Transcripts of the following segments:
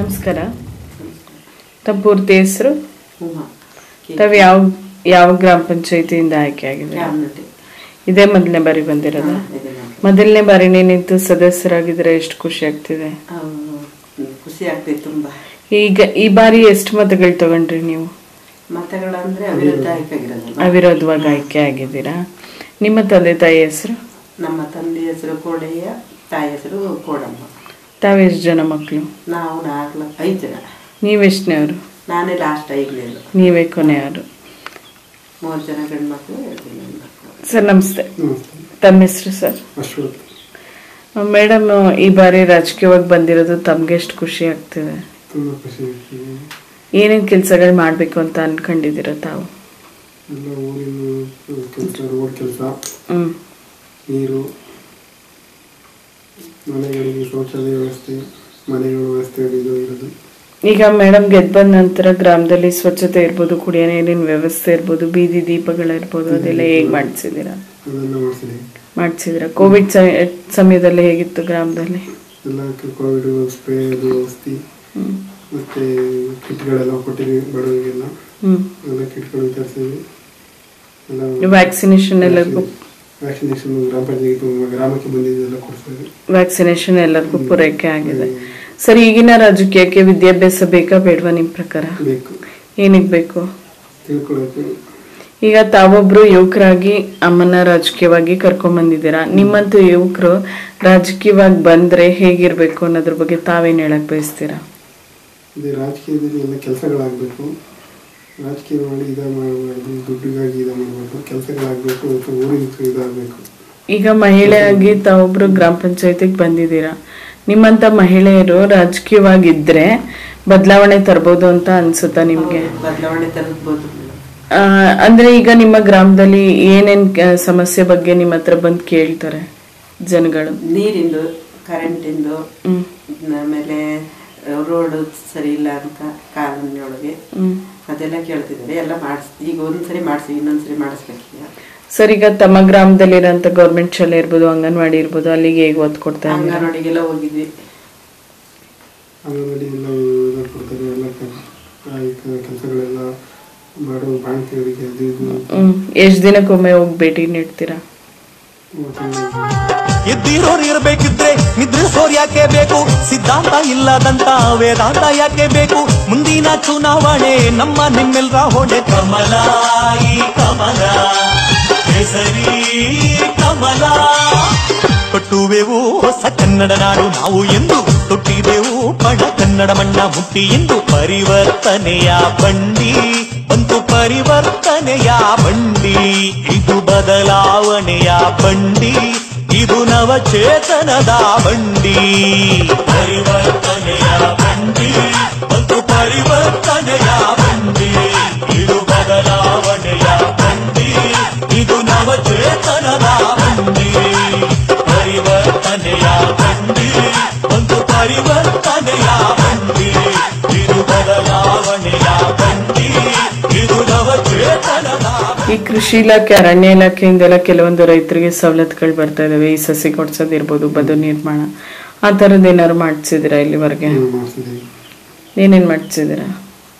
ನಮಸ್ಕಾರ ತಮ್ಮ ಪೂರ್ತಿ ಹೆಸರು ಉಮಾ ತಾವು ಯಾವ ಯಾವ ಗ್ರಾಮ ಪಂಚಾಯತಿಯಿಂದ ಆಯ್ಕೆ ಆಗಿದೆ ಕ್ಯಾಮ್ನಟ್ಟಿ ಇದೇ ಮೊದಲನೇ ಬಾರಿ ಬಂದಿರೋದ ಇದೆ ನೋಡಿ ಮೊದಲನೇ ಬಾರಿನೇ ನಿಂತು ಸದಸ್ಯರಾಗಿದ್ರೆ ಎಷ್ಟು ಖುಷಿ ಆಗ್ತಿದೆ ಅವ್ರು ಖುಷಿ ಆಗ್ತೈತೆ ತುಂಬಾ ಈಗ ಈ ಬಾರಿ ಎಷ್ಟು ಮತಗಳು ತಗೊಂಡ್ರಿ ನೀವು ಮತಗಳಂದ್ರೆ ಅವಿರುದ್ಧ ಆಯ್ಕಾಗಿರೋದಲ್ಲ ಅವಿರೋಧವಾಗಿ ಆಯ್ಕೆ ಆಗಿದ್ದೀರಾ ನಿಮ್ಮ ತಂದೆ ತಾಯಿ ಹೆಸರು ನಮ್ಮ ತಂದೆ ಹೆಸರು ಕೋಡಯ್ಯ ತಾಯಿ ಹೆಸರು ಕೋಡಮ್ಮ ತಾವು ಎಷ್ಟು ಜನ ಮಕ್ಕಳು ನಾವು ನಾಲ್ಕು ಐದು ಜನ ನೀವೆಷ್ಟನೇವರು ನಾನೇ ಲಾಸ್ಟ್ ಐದನೇದು ನೀವೇ ಕೊನೆಯವರು ಮೂರು ಜನ ಗಂಡು ಮಕ್ಕಳು ಎರಡು ಜನ ಹೆಣ್ಮಕ್ಳು ಸರ್ ನಮಸ್ತೆ ನಮಸ್ತೆ ತಮ್ಮ ಹೆಸರು ಸರ್ ಅಶ್ವಥ್ ಮೇಡಮ್ ಈ ಬಾರಿ ರಾಜಕೀಯವಾಗಿ ಬಂದಿರೋದು ತಮ್ಗೆ ಎಷ್ಟು ಖುಷಿ ಆಗ್ತಿದೆ ತುಂಬ ಖುಷಿ ಆಗ್ತಿದೆ ಏನೇನು ಕೆಲಸಗಳು ಮಾಡಬೇಕು ಅಂತ ಅನ್ಕೊಂಡಿದ್ದೀರ ತಾವು ಎಲ್ಲ ಊರಿನ ಕೆಲಸ ರೋಡ್ ಕೆಲಸ ಹ್ಮ್ ನೀರು ಮನೆಗಳಿಗೆ ಶೌಚಾಲಯ ವ್ಯವಸ್ಥೆ ಮನೆಗಳ ವ್ಯವಸ್ಥೆ ಇದು ಇರೋದು ಈಗ ಮೇಡಮ್ ಗೆದ್ದು ಬಂದ ನಂತರ ಗ್ರಾಮದಲ್ಲಿ ಸ್ವಚ್ಛತೆ ಇರ್ಬೋದು ಕುಡಿಯೋ ನೀರಿನ ವ್ಯವಸ್ಥೆ ಇರ್ಬೋದು ಬೀದಿ ದೀಪಗಳಿರ್ಬೋದು ಅದೆಲ್ಲ ಹೇಗೆ ಮಾಡಿಸಿದ್ದೀರಾ ಅದೆಲ್ಲ ಮಾಡಿಸಿದೆ ಮಾಡಿಸಿದ್ದೀರಾ ಕೋವಿಡ್ ಸಮಯದಲ್ಲಿ ಹೇಗಿತ್ತು ಗ್ರಾಮದಲ್ಲಿ ಎಲ್ಲ ಕೋವಿಡ್ ಸ್ಪ್ರೇ ಅದು ಔಷಧಿ ಹ್ಮ್ ಮತ್ತು ಕಿಟ್ಗಳೆಲ್ಲ ಕೊಟ್ಟಿದ್ದೀವಿ ಬಡವರಿಗೆಲ್ಲ ಹ್ಮ್ ಎಲ್ಲ ಕಿಟ್ಗಳು ವಿತರಿಸಿದ್ವಿ ಎಲ್ಲ ವ್ಯಾಕ್ಸಿನೇಷನ್ ಎಲ್ಲರಿಗೂ ವ್ಯಾಕ್ಸಿನೇಷನ್ ಗ್ರಾಮ ಪಂಚಾಯತ್ ಗ್ರಾಮಕ್ಕೆ ಬಂದಿದ್ದೆಲ್ಲ ಕೊಡಿಸ್ತೀವಿ ವ್ಯಾಕ್ಸಿನೇಷನ್ ಎಲ್ಲರಿಗೂ ಪೂರೈಕೆ ಆಗಿದೆ ಸರ್ ಈಗಿನ ರಾಜಕೀಯಕ್ಕೆ ವಿದ್ಯಾಭ್ಯಾಸ ಬೇಕಾ ಬೇಡವಾ ನಿಮ್ಮ ಪ್ರಕಾರ ಬೇಕು ಏನಿಗೆ ಬೇಕು ತಿಳ್ಕೊಳಕ್ಕೆ ಈಗ ತಾವೊಬ್ರು ಯುವಕರಾಗಿ ಅಮ್ಮನ ರಾಜಕೀಯವಾಗಿ ಕರ್ಕೊಂಡ್ ಬಂದಿದ್ದೀರಾ ನಿಮ್ಮಂತೂ ಯುವಕರು ರಾಜಕೀಯವಾಗಿ ಬಂದ್ರೆ ಹೇಗಿರ್ಬೇಕು ಅನ್ನೋದ್ರ ಬಗ್ಗೆ ತಾವೇನ್ ಹೇಳಕ್ ಬಯಸ್ತೀರಾ ಅದೇ ರಾಜಕೀಯದಲ್ಲಿ ಎಲ್ಲ ಕೆಲಸಗಳಾಗಬೇಕು ರಾಜಕೀಯ ಮಾಡಿ ಇದ ಮಾಡಬಾರ್ದು ದುಡ್ಡಿಗಾಗಿ ಇದ ಮಾಡಬಾರ್ದು ಕೆಲಸಗಳಾಗಬೇಕು ಮತ್ತು ಊರಿನ ಇದಾಗಬೇಕು ಈಗ ಮಹಿಳೆಯಾಗಿ ತಾವೊಬ್ರು ಗ್ರಾಮ ಪಂಚಾಯತಿಗೆ ಬಂದಿದ್ದೀರಾ ನಿಮ್ಮಂತ ಮಹಿಳೆಯರು ರಾಜಕೀಯವಾಗಿದ್ರೆ ಬದಲಾವಣೆ ತರ್ಬೋದು ಅಂತ ಅನ್ಸುತ್ತಾ ನಿಮ್ಗೆ ಬದಲಾವಣೆ ತರಬಹುದು ಆ, ಅಂದ್ರೆ ಈಗ ನಿಮ್ಮ ಗ್ರಾಮದಲ್ಲಿ ಏನೇನ್ ಕ- ಸಮಸ್ಯೆ ಬಗ್ಗೆ ನಿಮ್ಮ ಹತ್ರ ಬಂದು ಕೇಳ್ತಾರೆ ಜನಗಳು ನೀರಿಂದು ಕರೆಂಟಿಂದು ಹ್ಮ್ ಆಮೇಲೆ ರೋಡ್ ಸರಿ ಇಲ್ಲ ಅಂತ ಕಾಲೋನಿಯೊಳಗೆ ಹ್ಮ್ ಅದೆಲ್ಲ ಕೇಳ್ತಿದ್ದಾರೆ ಎಲ್ಲ ಮಾಡಿಸ್ ಈಗ ಒಂದ್ಸರಿ ಮಾಡಿಸಿ ಇನ್ನೊಂದ್ಸರಿ ಮಾಡಿಸ್ಬೇಕೀಗ ಸರ್ ಈಗ ತಮ್ಮ ಗ್ರಾಮದಲ್ಲಿರೋಂಥ ಗೌರ್ಮೆಂಟ್ ಶಾಲೆ ಇರ್ಬೋದು ಅಂಗನವಾಡಿ ಇರ್ಬೋದು ಅಲ್ಲಿಗೆ ಹೇಗೆ ಒತ್ತು ಕೊಡ್ತಾ ಇದ್ದೀರಾ ಅಂಗನವಾಡಿಗೆಲ್ಲ ಹೋಗಿದ್ವಿ ಅಂಗನವಾಡಿ ಎಲ್ಲ ಇದು ಕೊಡ್ತಾರೆ ಎಲ್ಲ ಕೆಲಸಗಳೆಲ್ಲ ಮಾಡೋ ಬಾಣ್ತಿಯವರಿಗೆ ಅದು ಇದು ಹ್ಮ್ ಎಷ್ಟ್ ದಿನಕ್ಕೊಮ್ಮೆ ಹೋಗಿ ಭೇಟಿ ನೀಡ್ತೀರಾ ಚೆನ್ನಾಗಿ ಎದ್ದಿರೋರು ಇರ್ಬೇಕಿದ್ರೆ ನಿದ್ರಿಸೋರ್ ಯಾಕೆ ಬೇಕು ಸಿದ್ಧಾಂತ ಇಲ್ಲದಂತ ವೇದಾಂತ ಯಾಕೆ ಬೇಕು ಮುಂದಿನ ಚುನಾವಣೆ ನಮ್ಮ ನಿಮ್ಮೆಲ್ರ ಹೊಣೆ ಕಮಲ ಈ ಕಮಲ ಹೆಸರಿ ಕಮಲ ಕಟ್ಟುವೆವು ಹೊಸ ಕನ್ನಡ ನಾಡು ನಾವು ಎಂದು ತೊಟ್ಟಿದೆವು ಪಣ ಕನ್ನಡ ಮಣ್ಣ ಮುಟ್ಟಿ ಎಂದು ಪರಿವರ್ತನೆಯ ಬಂಡಿ ಬಂತು ಪರಿವರ್ತನೆಯ ಬಂಡಿ ಇದು ಬದಲಾವಣೆಯ ಬಂಡಿ ಇದು ನವಚೇತನದ ಬಂಡಿ ಪರಿವರ್ತನೆಯ ಬಂಡಿ ಬಂತು ಪರಿವರ್ತನೆಯ ಬಂಡಿ ಇದು ಬದಲಾವಣೆಯ ಬಂಡಿ ಇದು ನವಚೇತನದ ಬಂಡಿ ಪರಿವರ್ತನೆಯ ಬಂಡಿ ಒಂದು ಪರಿವರ್ತನೆಯ ಬಂಡಿ ಇದು ಬದಲಾವಣೆಯ ಬಂಡಿ ಇದು ನವಚೇತನದ ಈ ಕೃಷಿ ಇಲಾಖೆ ಅರಣ್ಯ ಇಲಾಖೆಯಿಂದೆಲ್ಲ ಕೆಲವೊಂದು ರೈತರಿಗೆ ಸವಲತ್ತುಗಳು ಬರ್ತಾ ಇದಾವೆ ಈ ಸಸಿ ಕೊಡ್ಸೋದಿರ್ಬೋದು ಬದು ನಿರ್ಮಾಣ ಆ ಥರದ್ದು ಏನಾದ್ರು ಮಾಡಿಸಿದಿರಾ ಇಲ್ಲಿವರೆಗೆ ಮಾಡಿಸಿದ್ದೀವಿ ಏನೇನು ಮಾಡಿಸಿದಿರಾ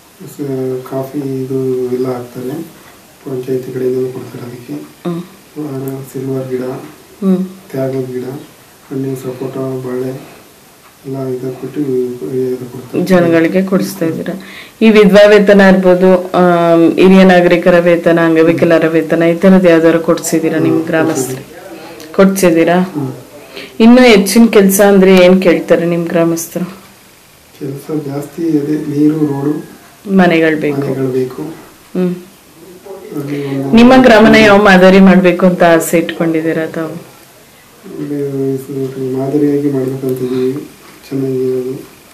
ಕಾಫಿ ಇದು ಎಲ್ಲ ಹಾಕ್ತಾರೆ ಪಂಚಾಯತಿ ಕಡೆಯಿಂದ ಕೊಡ್ತಾರೆ ಅದಕ್ಕೆ ಹ್ಮ್ ಸಿಲ್ವರ್ ಗಿಡ ಹ್ಮ್ ತ್ಯಾಗದ ಗಿಡ ಹಣ್ಣಿನ ಸಪೋಟ ಬಾಳೆ ಎಲ್ಲ ಇದು ಕೊಟ್ಟು ಇದು ಕೊಡ್ತಾರೆ ಜನಗಳಿಗೆ ಕೊಡಿಸ್ತಾ ಇದ್ದೀರಾ ಈ ವಿಧವಾ ವೇತನ ಇರ್ಬೋದು ಆಮ್, ಹಿರಿಯ ನಾಗರಿಕರ ವೇತನ ಅಂಗವಿಕಲರ ವೇತನ ಈ ಥರದ್ದು ಯಾವ್ದಾದ್ರು ಕೊಡ್ಸಿದ್ದೀರಾ ನಿಮ್ಮ ಗ್ರಾಮಸ್ಥರಿಗೆ ಕೊಡ್ಸಿದ್ದೀರಾ ಇನ್ನು ಹೆಚ್ಚಿನ ಕೆಲಸ ಅಂದ್ರೆ ಏನ್ ಕೇಳ್ತಾರೆ ನಿಮ್ ಗ್ರಾಮಸ್ಥರು ಕೆಲಸ ಜಾಸ್ತಿ ಅದೇ ನೀರು ರೋಡು ಮನೆಗಳು ಬೇಕು ಮನೆಗಳು ಬೇಕು ಹ್ಮ್ ಅಲ್ಲಿ ಒಂದು ನಿಮ್ಮ ಗ್ರಾಮನ ಯಾವ ಮಾದರಿ ಮಾಡ್ಬೇಕು ಅಂತ ಆಸೆ ಇಟ್ಕೊಂಡಿದ್ದೀರಾ ತಾವು ಇಲ್ಲಿ ಸ್ವಲ್ಪ ಮಾದರಿಯಾಗಿ ಮಾಡ್ಬೇಕಂತಿದ್ದೀವಿ ಚೆನ್ನಾಗಿರೋದು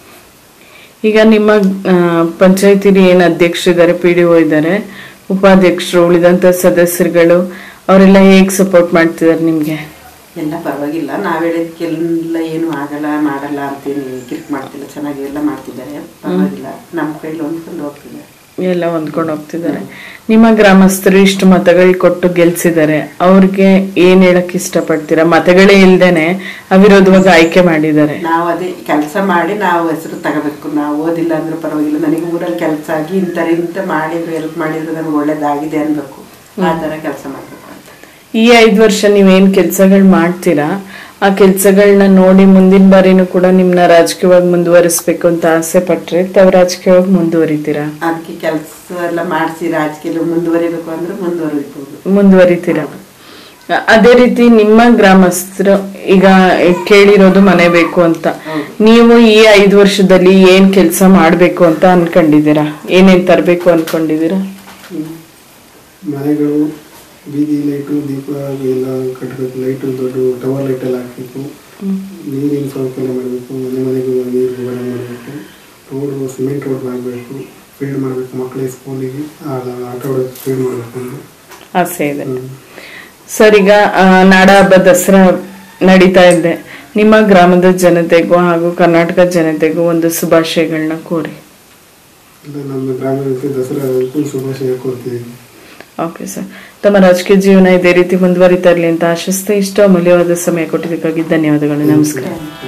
ಈಗ ನಿಮ್ಮ ಪಂಚಾಯತಿಲಿ ಏನ್ ಅಧ್ಯಕ್ಷರಿದ್ದಾರೆ ಪಿ ಡಿ ಒ ಇದ್ದಾರೆ ಉಪಾಧ್ಯಕ್ಷರು ಉಳಿದಂತ ಸದಸ್ಯರುಗಳು ಅವರೆಲ್ಲ ಹೇಗ್ ಸಪೋರ್ಟ್ ಮಾಡ್ತಿದ್ದಾರೆ ನಿಮ್ಗೆ ಎಲ್ಲ ಪರವಾಗಿಲ್ಲ ನಾವ್ ಹೇಳಿದ್ಕೆಲ್ಲ ಏನು ಆಗಲ್ಲ ಮಾಡಲ್ಲ ಅಂತೇನು ಕಿರಿಕ್ ಮಾಡ್ತಿಲ್ಲ ಚೆನ್ನಾಗಿ ಎಲ್ಲ ಮಾಡ್ತಿದ್ದಾರೆ ಪರವಾಗಿಲ್ಲ ನಮ್ಮ ಕೈಲಿ ಹೊಂದ್ಕೊಂಡು ಹೋಗ್ತಿದ್ದಾರೆ ಎಲ್ಲ ಹೊಂದ್ಕೊಂಡು ಹೋಗ್ತಿದ್ದಾರೆ ನಿಮ್ಮ ಗ್ರಾಮಸ್ಥರು ಇಷ್ಟು ಮತಗಳು ಕೊಟ್ಟು ಗೆಲ್ಸಿದ್ದಾರೆ ಅವ್ರಿಗೆ ಏನ್ ಹೇಳಕ್ ಇಷ್ಟಪಡ್ತೀರಾ ಮತಗಳೇ ಇಲ್ದೇನೆ ಅವಿರೋಧವಾಗಿ ಆಯ್ಕೆ ಮಾಡಿದ್ದಾರೆ ನಾವು ಅದೇ ಕೆಲಸ ಮಾಡಿ ನಾವು ಹೆಸರು ತಗೋಬೇಕು ನಾವು ಓದಿಲ್ಲ ಅಂದ್ರೂ ಪರವಾಗಿಲ್ಲ ನನಗೆ ಊರಲ್ಲಿ ಕೆಲಸ ಆಗಿ ಇಂಥರ ಇಂಥ ಮಾಡಿದ್ರು ಹೆಲ್ಪ್ ಮಾಡಿದ್ರು ನನಗೆ ಒಳ್ಳೇದಾಗಿದೆ ಅನ್ಬೇಕು ಆ ಥರ ಕೆಲಸ ಮಾಡಬೇಕು ಅಂತ ಈ ಐದು ವರ್ಷ ನೀವೇನ್ ಕೆಲ್ಸಗಳು ಮಾಡ್ತೀರಾ ಆ ಕೆಲ್ಸಗಳನ್ನ ನೋಡಿ ಮುಂದಿನ ಬಾರಿನೂ ಕೂಡ ನಿಮ್ನ ರಾಜಕೀಯವಾಗಿ ಮುಂದುವರಿಸ್ಬೇಕು ಅಂತ ಆಸೆ ಪಟ್ರೆ ತಾವ್ ರಾಜಕೀಯವಾಗಿ ಮುಂದುವರಿತೀರಾ ಅದಕ್ಕೆ ಕೆಲಸ ಎಲ್ಲ ಮಾಡಿಸಿ ರಾಜಕೀಯ ಮುಂದುವರಿಬೇಕು ಅಂದ್ರೆ ಮುಂದುವರಿಬೋದು ಮುಂದುವರಿತೀರಾ ಅದೇ ರೀತಿ ನಿಮ್ಮ ಗ್ರಾಮಸ್ಥರು ಈಗ ಕೇಳಿರೋದು ಮನೆ ಬೇಕು ಅಂತ ನೀವು ಈ ಐದು ವರ್ಷದಲ್ಲಿ ಏನ್ ಕೆಲಸ ಮಾಡ್ಬೇಕು ಅಂತ ಅನ್ಕೊಂಡಿದ್ದೀರಾ ಏನೇನ್ ತರಬೇಕು ಅನ್ಕೊಂಡಿದ್ದೀರಾ ಮನೆಗಳು ಬೀದಿ ಲೈಟು ದೀಪ ಎಲ್ಲ ಕಟ್ಟಬೇಕು ಲೈಟು ದೊಡ್ಡ ಟವರ್ ಲೈಟ್ ಎಲ್ಲ ಹಾಕಬೇಕು ನೀರಿನ ಸೌಕರ್ಯ ಮಾಡಬೇಕು ಮನೆ ಮನೆಗೂ ನೀರು ವಿತರಣೆ ಮಾಡಬೇಕು ರೋಡು ಸಿಮೆಂಟ್ ರೋಡ್ ಮಾಡಬೇಕು ಫೀಲ್ಡ್ ಮಾಡಬೇಕು ಮಕ್ಕಳಿಗೆ ಸ್ಕೂಲಿಗೆ ಆಟ ಆಡೋಕ್ಕೆ ಫೀಲ್ಡ್ ಮಾಡಬೇಕು ಅಂತ ಆಸೆ ಇದೆ ಸರ್ ಈಗ ಆ, ನಾಡ ಹಬ್ಬ ದಸರಾ ನಡೀತಾ ಇದೆ ನಿಮ್ಮ ಗ್ರಾಮದ ಜನತೆಗೂ ಹಾಗೂ ಕರ್ನಾಟಕ ಜನತೆಗೂ ಒಂದು ಶುಭಾಶಯಗಳನ್ನ ಕೋರಿ ಇಲ್ಲ ನಮ್ಮ ಗ್ರಾಮಕ್ಕೆ ದಸರಾ ಶುಭಾಶಯ ಕೊಡ್ತೀವಿ ಓಕೆ ಸರ್ ತಮ್ಮ ರಾಜಕೀಯ ಜೀವನ ಇದೇ ರೀತಿ ಮುಂದುವರಿತಾ ಇರಲಿ ಅಂತ ಆಶಿಸ್ತಾ ಇಷ್ಟು ಅಮೂಲ್ಯವಾದ ಸಮಯ ಕೊಟ್ಟಿದ್ದಕ್ಕಾಗಿ ಧನ್ಯವಾದಗಳು ನಮಸ್ಕಾರ